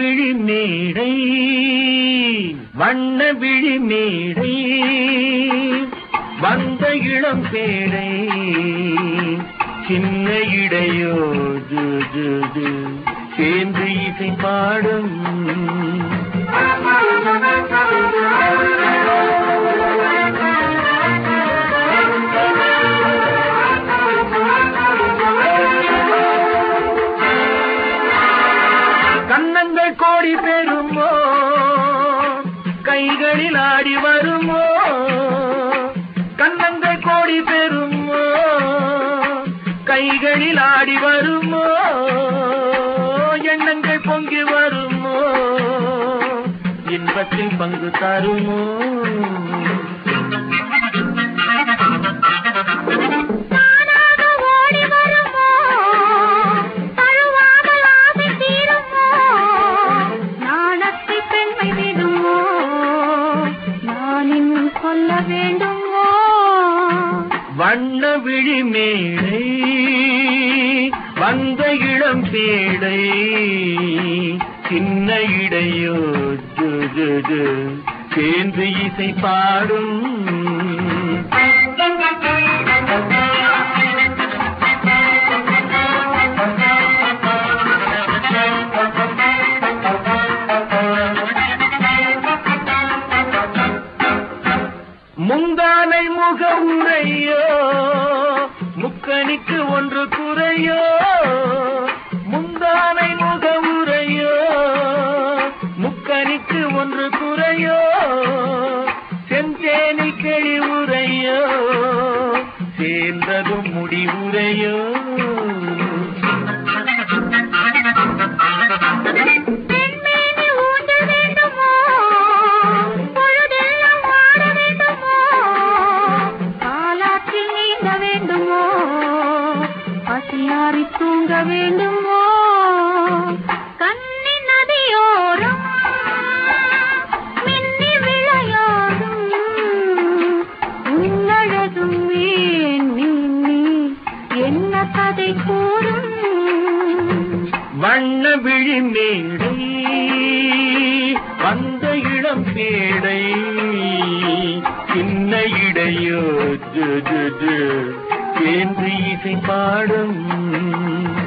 விழி மேடை வண்ண விழி மேடை வந்த இளம் பேடை சின்ன இடையோ ஜு, ஜு, ஜு, சேர்ந்து இசை பாடும் கன்னங்கள் கோடி பெறுமோ கைகளில் ஆடி வருமோ கன்னங்கள் கோடி பெறுமோ கைகளில் ஆடி வருமோ எண்ணங்கள் பொங்கி வருமோ இன்பத்தில் பங்கு தருமோ தானாக ஓடி வருமோ தழுவாமல் ஆசை தீருமோ நாணத்தை பெண்மை விடுமோ நான் இன்னும் சொல்ல வேண்டுமோ வண்ண விழி மேடை வந்த இளம் பேடை சின்ன இடையோ ஜு, ஜு, ஜு, சேர்ந்து இசை பாடும் முந்தானை முக உரையோ முக்கணிக்கு ஒன்று குறையோ முந்தானை முக உரையோ முக்கணிக்கு ஒன்று குறையோ செந்தேனி கிளி உரையோ சேர்ந்ததும் முடிவுரையோ பெண்மேனி ஊட்ட வேண்டுமோ பொழுதெல்லாம் வாழ வேண்டுமோ காலாற்றில் நீந்த வேண்டுமோ பசியாறி தூங்க வேண்டுமோ கண்ணி நதியோரம் மின்னி விளையாடும் உன்னழகும் ஏன் நீ நீ என்ன கதை கூறும் வண்ண விழி மேடை வந்த இளம் பேடை சின்ன இடையோ ஜு, ஜு, ஜு, சேர்ந்து இசை பாடும்